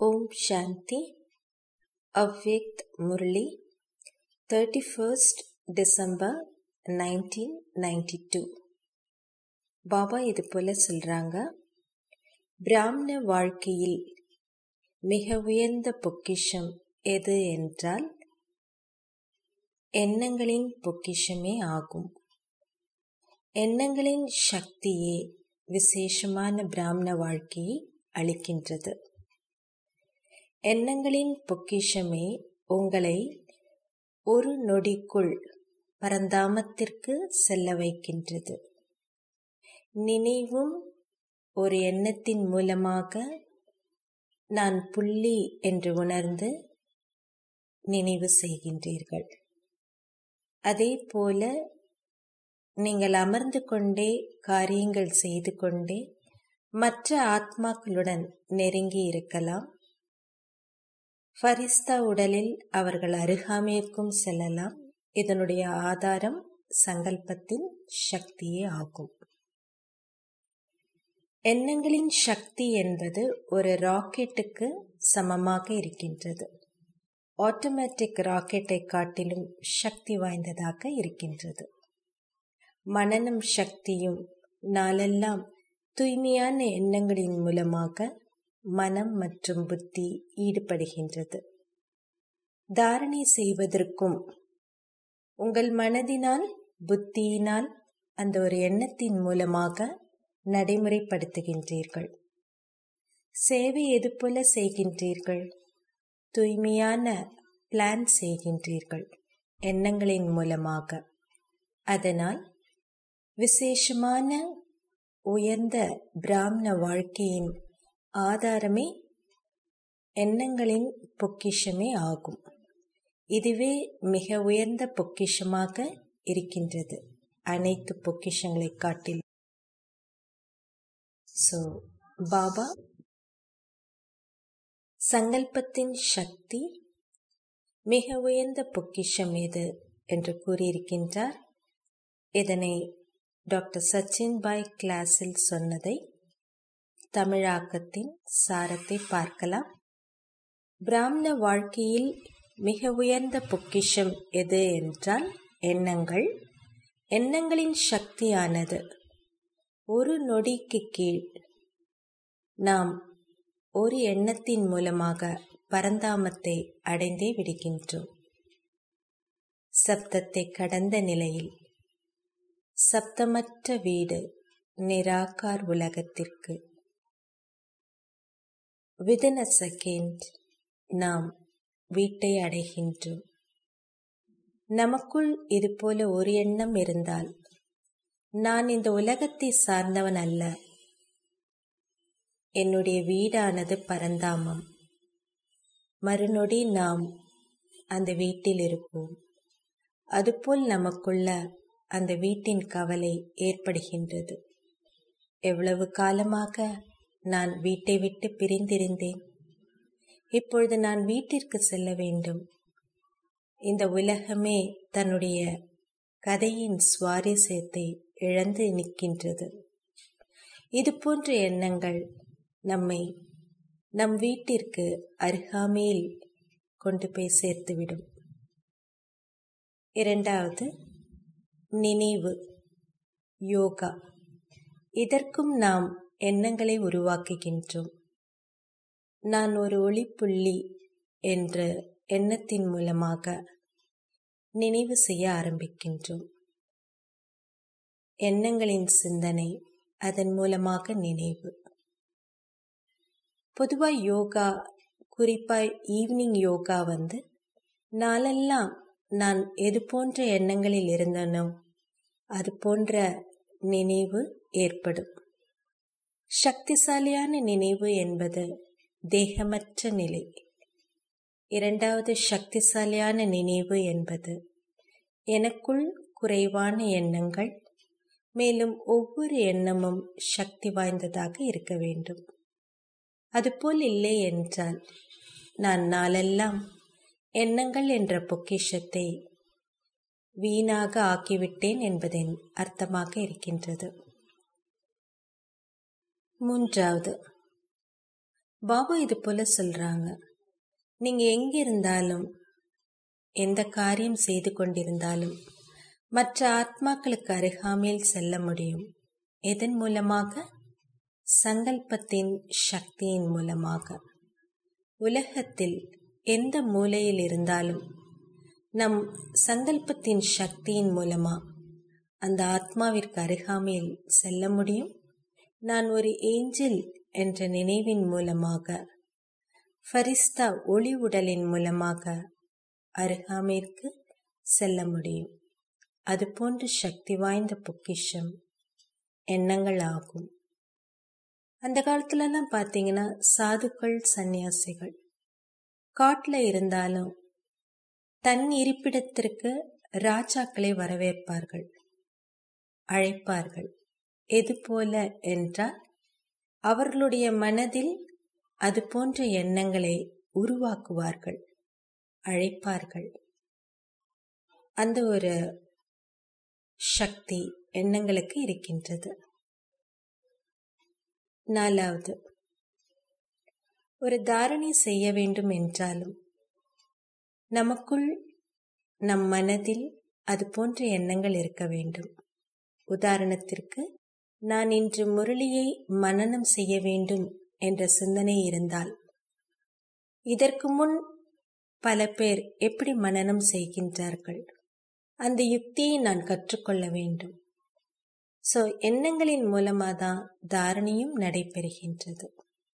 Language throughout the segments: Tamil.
ஓம் Shanti Avyakt Murli thirty first December nineteen ninety two Baba இது போல சொல்றாங்க பிராமண வாழ்க்கையில் மிக உயர்ந்த பொக்கிஷம் எது என்றால் எண்ணங்களின் பொக்கிஷமே ஆகும் எண்ணங்களின் சக்தியே விசேஷமான பிராமண வாழ்க்கையை அளிக்கின்றது எண்ணங்களின் பொக்கிஷமே உங்களை ஒரு நொடிக்குள் பரந்தாமத்திற்கு செல்ல வைக்கின்றது நினைவும் ஒரு எண்ணத்தின் மூலமாக நான் புள்ளி என்று உணர்ந்து நினைவு செய்கின்றீர்கள் அதே போல நீங்கள் அமர்ந்து கொண்டே காரியங்கள் செய்து கொண்டே மற்ற ஆத்மாக்களுடன் நெருங்கி இருக்கலாம் ஃபரிஸ்தா உடலில் அவர்கள் அருகாமைக்கும் செல்லலாம் இதனுடைய ஆதாரம் சங்கல்பத்தின் சக்தியே ஆகும் எண்ணங்களின் சக்தி என்பது ஒரு ராக்கெட்டுக்கு சமமாக இருக்கின்றது ஆட்டோமேட்டிக் ராக்கெட்டை காட்டிலும் சக்தி வாய்ந்ததாக இருக்கின்றது மனநம் சக்தியும் நாளெல்லாம் தூய்மையான எண்ணங்களின் மூலமாக மனம் மற்றும் புத்தி ஈடுபடுகின்றது தாரணை செய்வதற்கும் உங்கள் மனதினால் புத்தியினால் அந்த ஒரு எண்ணத்தின் மூலமாக நடைமுறைப்படுத்துகின்றீர்கள் சேவை எது போல செய்கின்றீர்கள் தூய்மையான பிளான் செய்கின்றீர்கள் எண்ணங்களின் மூலமாக அதனால் விசேஷமான உயர்ந்த பிராமண வாழ்க்கையின் ஆதாரமே எண்ணங்களின் பொக்கிஷமே ஆகும் இதுவே மிக உயர்ந்த பொக்கிஷமாக இருக்கின்றது அனைத்து பொக்கிஷங்களை காட்டில் ஸோ பாபா சங்கல்பத்தின் சக்தி மிக உயர்ந்த பொக்கிஷம் எது என்று கூறியிருக்கின்றார் இதனை டாக்டர் சச்சின் பாய் கிளாஸில் சொன்னதை தமிழாக்கத்தின் சாரத்தை பார்க்கலாம் பிராமண வாழ்க்கையில் மிக உயர்ந்த பொக்கிஷம் எது என்றால் எண்ணங்கள் எண்ணங்களின் சக்தியானது ஒரு நொடிக்கு கீழ் நாம் ஒரு எண்ணத்தின் மூலமாக பரந்தாமத்தை அடைந்தே விடுகின்றோம் சப்தத்தை கடந்த நிலையில் சப்தமற்ற வீடு நிராகார் உலகத்திற்கு விதின் அ செகண்ட் நாம் வீட்டை அடைகின்றோம் நமக்குள் இது போல ஒரு எண்ணம் இருந்தால் நான் இந்த உலகத்தை சார்ந்தவன் அல்ல என்னுடைய வீடானது பரந்தாமம் மறுநொடி நாம் அந்த வீட்டில் இருப்போம் அதுபோல் நமக்குள்ள அந்த வீட்டின் கவலை ஏற்படுகின்றது எவ்வளவு காலமாக நான் வீட்டை விட்டு பிரிந்திருந்தேன் இப்பொழுது நான் வீட்டிற்கு செல்ல வேண்டும் இந்த உலகமே தன்னுடைய கதையின் சுவாரஸ்யத்தை இழந்து நிற்கின்றது இது போன்ற எண்ணங்கள் நம்மை நம் வீட்டிற்கு அருகாமையில் கொண்டு போய் சேர்த்துவிடும் இரண்டாவது நினைவு யோகா இதற்கும் நாம் எண்ணங்களை உருவாக்குகின்றோம் நான் ஒரு ஒளிப்புள்ளி என்ற எண்ணத்தின் மூலமாக நினைவு செய்ய ஆரம்பிக்கின்றோம் எண்ணங்களின் சிந்தனை அதன் மூலமாக நினைவு பொதுவாக யோகா குறிப்பாக ஈவினிங் யோகா வந்து நாளெல்லாம் நான் எது போன்ற எண்ணங்களில் இருந்தனோ அது போன்ற நினைவு ஏற்படும் சக்திசாலியான நினைவு என்பது தேகமற்ற நிலை இரண்டாவது சக்திசாலியான நினைவு என்பது எனக்குள் குறைவான எண்ணங்கள் மேலும் ஒவ்வொரு எண்ணமும் சக்தி வாய்ந்ததாக இருக்க வேண்டும் அதுபோல் இல்லை என்றால் நான் நாளெல்லாம் எண்ணங்கள் என்ற பொக்கிஷத்தை வீணாக ஆக்கிவிட்டேன் என்பதின் அர்த்தமாக இருக்கின்றது மூன்றாவது பாபா இது போல சொல்றாங்க நீங்க எங்க இருந்தாலும் எந்த காரியம் செய்து கொண்டிருந்தாலும் மற்ற ஆத்மாக்களுக்கு அருகாமையில் செல்ல முடியும் எதன் மூலமாக சங்கல்பத்தின் சக்தியின் மூலமாக உலகத்தில் எந்த மூலையில் இருந்தாலும் நம் சங்கல்பத்தின் சக்தியின் மூலமா அந்த ஆத்மாவிற்கு அருகாமையில் செல்ல முடியும் நான் ஒரு ஏஞ்சல் என்ற நினைவின் மூலமாக ஃபரிஸ்தா ஒளி உடலின் மூலமாக அருகாமைற்கு செல்ல முடியும் அதுபோன்ற சக்தி வாய்ந்த பொக்கிஷம் எண்ணங்கள் ஆகும் அந்த காலத்துலலாம் பார்த்தீங்கன்னா சாதுக்கள் சந்நியாசிகள் காட்டில் இருந்தாலும் தன் இருப்பிடத்திற்கு ராஜாக்களை வரவேற்பார்கள் அழைப்பார்கள் எது போல என்றால் அவர்களுடைய மனதில் அது போன்ற எண்ணங்களை உருவாக்குவார்கள் அழைப்பார்கள் அந்த ஒரு சக்தி எண்ணங்களுக்கு இருக்கின்றது நாலாவது ஒரு தாரணை செய்ய வேண்டும் என்றாலும் நமக்குள் நம் மனதில் அது போன்ற எண்ணங்கள் இருக்க வேண்டும் உதாரணத்திற்கு நான் இன்று முரளியை மனனம் செய்ய வேண்டும் என்ற சிந்தனை இருந்தால் இதற்கு முன் பல பேர் எப்படி மனனம் செய்கின்றார்கள் அந்த யுக்தியை நான் கற்றுக்கொள்ள வேண்டும் ஸோ எண்ணங்களின் மூலமாக தான் தாரணையும் நடைபெறுகின்றது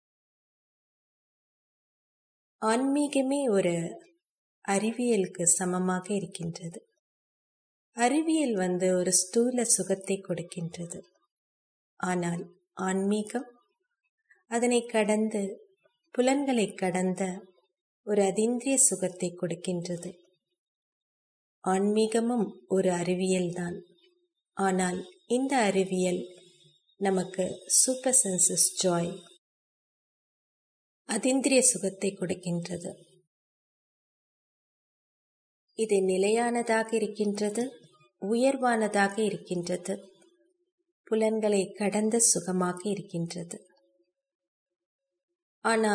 ஆன்மீகமே ஒரு அறிவியலுக்கு சமமாக இருக்கின்றது அறிவியல் வந்து ஒரு ஸ்தூல சுகத்தை கொடுக்கின்றது ஆனால் ஆன்மீகம் அதனை கடந்து புலன்களை கடந்த ஒரு அதீந்திரிய சுகத்தை கொடுக்கின்றது ஆன்மீகமும் ஒரு அறிவியல்தான் ஆனால் இந்த அறிவியல் நமக்கு சூப்பர் சென்சஸ் ஜாய் அதீந்திரிய சுகத்தை கொடுக்கின்றது இது நிலையானதாக இருக்கின்றது உயர்வானதாக இருக்கின்றது புலன்களை கடந்த சுகமாக இருக்கின்றது ஆனா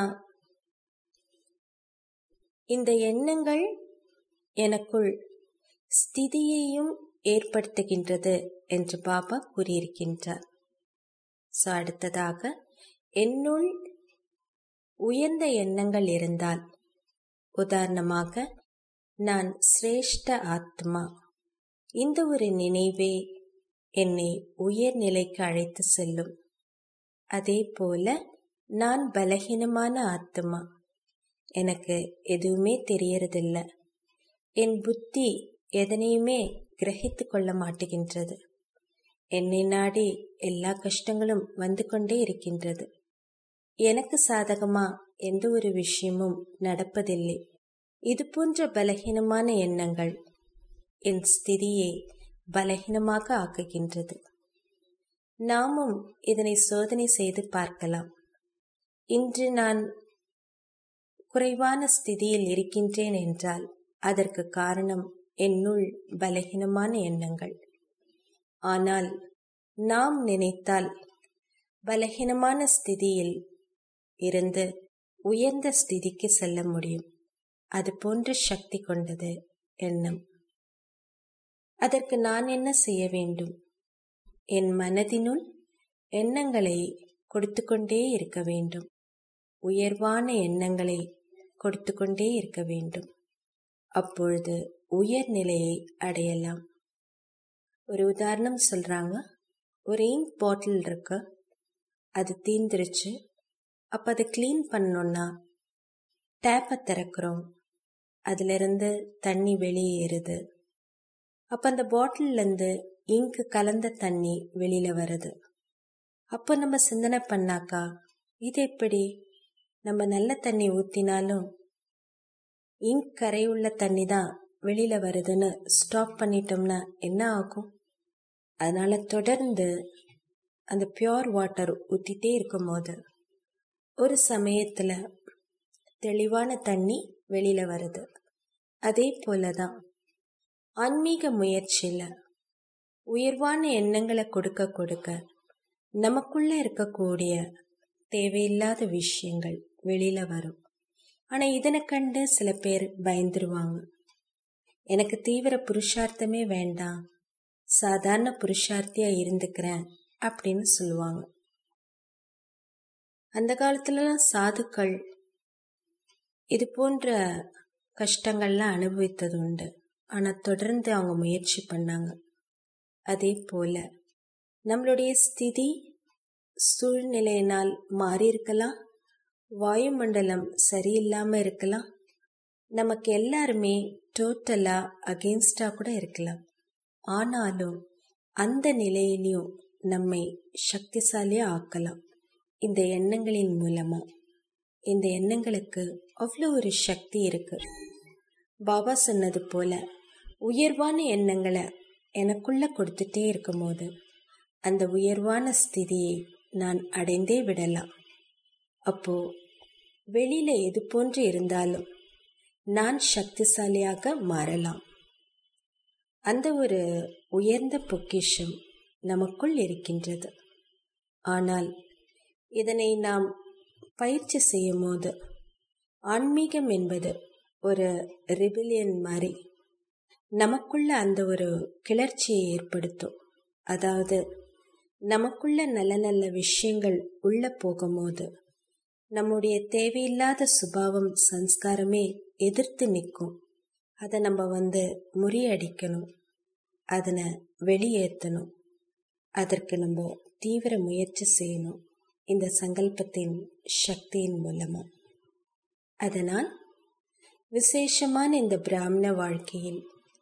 இந்த எண்ணங்கள் எனக்குள் ஸ்திதியையும் ஏற்படுத்துகின்றது என்று பாபா கூறியிருக்கின்றார் ஸோ அடுத்ததாக என்னுள் உயர்ந்த எண்ணங்கள் இருந்தால் உதாரணமாக நான் சிரேஷ்ட ஆத்மா இந்த ஒரு நினைவே என்னை உயர் நிலைக்கு அழைத்து செல்லும் அதே போல நான் பலகீனமான ஆத்மா எனக்கு எதுவுமே தெரியறதில்ல என் புத்தி எதனையுமே கிரகித்து கொள்ள மாட்டுகின்றது என்னை நாடி எல்லா கஷ்டங்களும் வந்து கொண்டே இருக்கின்றது எனக்கு சாதகமா எந்த ஒரு விஷயமும் நடப்பதில்லை இது போன்ற பலகீனமான எண்ணங்கள் என் ஸ்திதியை பலகீனமாக ஆக்குகின்றது நாமும் இதனை சோதனை செய்து பார்க்கலாம் இன்று நான் குறைவான ஸ்திதியில் இருக்கின்றேன் என்றால் அதற்கு காரணம் என்னுள் பலகீனமான எண்ணங்கள் ஆனால் நாம் நினைத்தால் பலகீனமான ஸ்திதியில் இருந்து உயர்ந்த ஸ்திதிக்கு செல்ல முடியும் அது போன்ற சக்தி கொண்டது எண்ணம் அதற்கு நான் என்ன செய்ய வேண்டும் என் மனதினுள் எண்ணங்களை கொடுத்து கொண்டே இருக்க வேண்டும் உயர்வான எண்ணங்களை கொடுத்து கொண்டே இருக்க வேண்டும் அப்பொழுது உயர் நிலையை அடையலாம் ஒரு உதாரணம் சொல்றாங்க ஒரு இங்க் பாட்டில் இருக்கு அது தீந்துருச்சு அப்போ அதை க்ளீன் பண்ணோன்னா டேப்பை திறக்கிறோம் அதிலிருந்து தண்ணி வெளியேறுது அப்போ அந்த பாட்டில்லேருந்து இங்கு கலந்த தண்ணி வெளியில் வருது அப்போ நம்ம சிந்தனை பண்ணாக்கா இது எப்படி நம்ம நல்ல தண்ணி ஊற்றினாலும் இங்க் கரையுள்ள தண்ணி தான் வெளியில் வருதுன்னு ஸ்டாப் பண்ணிட்டோம்னா என்ன ஆகும் அதனால தொடர்ந்து அந்த பியோர் வாட்டர் ஊற்றிட்டே இருக்கும்போது ஒரு சமயத்தில் தெளிவான தண்ணி வெளியில் வருது அதே போல தான் ஆன்மீக முயற்சியில் உயர்வான எண்ணங்களை கொடுக்க கொடுக்க நமக்குள்ள இருக்கக்கூடிய தேவையில்லாத விஷயங்கள் வெளியில வரும் ஆனா இதனை கண்டு சில பேர் பயந்துருவாங்க எனக்கு தீவிர புருஷார்த்தமே வேண்டாம் சாதாரண புருஷார்த்தியா இருந்துக்கிறேன் அப்படின்னு சொல்லுவாங்க அந்த காலத்துலலாம் சாதுக்கள் இது போன்ற கஷ்டங்கள்லாம் அனுபவித்தது உண்டு ஆனால் தொடர்ந்து அவங்க முயற்சி பண்ணாங்க அதே போல நம்மளுடைய ஸ்திதி சூழ்நிலையினால் மாறி இருக்கலாம் வாயுமண்டலம் சரியில்லாம இருக்கலாம் நமக்கு எல்லாருமே டோட்டலா அகெயின்ஸ்டா கூட இருக்கலாம் ஆனாலும் அந்த நிலையிலையும் நம்மை சக்திசாலியா ஆக்கலாம் இந்த எண்ணங்களின் மூலமா இந்த எண்ணங்களுக்கு அவ்வளோ ஒரு சக்தி இருக்கு பாபா சொன்னது போல உயர்வான எண்ணங்களை எனக்குள்ள கொடுத்துட்டே இருக்கும்போது அந்த உயர்வான ஸ்திதியை நான் அடைந்தே விடலாம் அப்போ வெளியில எது போன்று இருந்தாலும் நான் சக்திசாலியாக மாறலாம் அந்த ஒரு உயர்ந்த பொக்கிஷம் நமக்குள் இருக்கின்றது ஆனால் இதனை நாம் பயிற்சி செய்யும் போது ஆன்மீகம் என்பது ஒரு ரிபிலியன் மாதிரி நமக்குள்ள அந்த ஒரு கிளர்ச்சியை ஏற்படுத்தும் அதாவது நமக்குள்ள நல்ல நல்ல விஷயங்கள் உள்ள போகும்போது நம்முடைய தேவையில்லாத சுபாவம் சன்ஸ்காரமே எதிர்த்து நிற்கும் அதை நம்ம வந்து முறியடிக்கணும் அதனை வெளியேற்றணும் அதற்கு நம்ம தீவிர முயற்சி செய்யணும் இந்த சங்கல்பத்தின் சக்தியின் மூலமா அதனால் விசேஷமான இந்த பிராமண வாழ்க்கையில்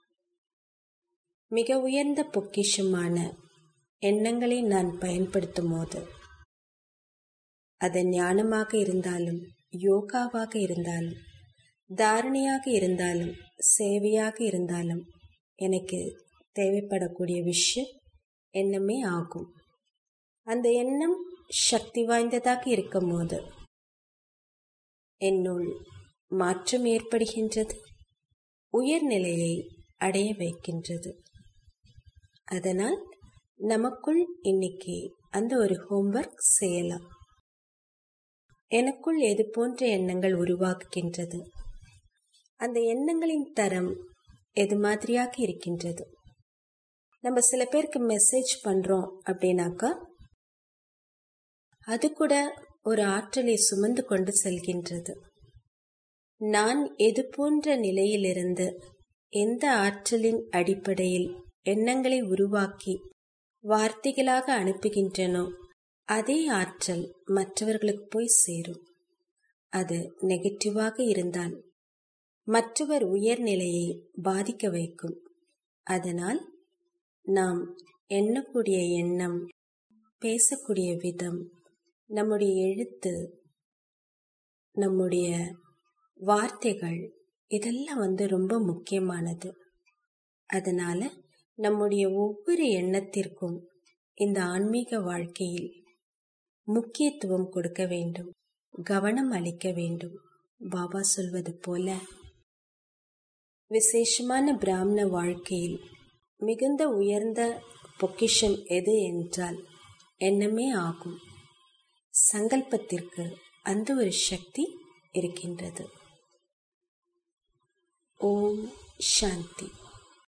மிக உயர்ந்த பொக்கிஷமான எண்ணங்களை நான் பயன்படுத்தும் போது அது ஞானமாக இருந்தாலும் யோகாவாக இருந்தாலும் தாரணையாக இருந்தாலும் சேவையாக இருந்தாலும் எனக்கு தேவைப்படக்கூடிய விஷயம் எண்ணமே ஆகும் அந்த எண்ணம் சக்தி வாய்ந்ததாக இருக்கும் போது என்னுள் மாற்றம் ஏற்படுகின்றது உயர்நிலையை அடைய வைக்கின்றது அதனால் நமக்குள் இன்னைக்கு அந்த ஒரு ஹோம்ஒர்க் செய்யலாம் எனக்குள் எது போன்ற எண்ணங்கள் உருவாக்குகின்றது அந்த எண்ணங்களின் தரம் எது மாதிரியாக இருக்கின்றது நம்ம சில பேருக்கு மெசேஜ் பண்றோம் அப்படின்னாக்கா அது கூட ஒரு ஆற்றலை சுமந்து கொண்டு செல்கின்றது நான் எது போன்ற நிலையிலிருந்து எந்த ஆற்றலின் அடிப்படையில் எண்ணங்களை உருவாக்கி வார்த்தைகளாக அனுப்புகின்றனோ அதே ஆற்றல் மற்றவர்களுக்கு போய் சேரும் அது நெகட்டிவாக இருந்தால் மற்றவர் உயர்நிலையை பாதிக்க வைக்கும் அதனால் நாம் எண்ணக்கூடிய எண்ணம் பேசக்கூடிய விதம் நம்முடைய எழுத்து நம்முடைய வார்த்தைகள் இதெல்லாம் வந்து ரொம்ப முக்கியமானது அதனால நம்முடைய ஒவ்வொரு எண்ணத்திற்கும் இந்த ஆன்மீக வாழ்க்கையில் முக்கியத்துவம் கொடுக்க வேண்டும் கவனம் அளிக்க வேண்டும் பாபா சொல்வது போல விசேஷமான பிராமண வாழ்க்கையில் மிகுந்த உயர்ந்த பொக்கிஷம் எது என்றால் எண்ணமே ஆகும் சங்கல்பத்திற்கு அந்த ஒரு சக்தி இருக்கின்றது ஓம் சாந்தி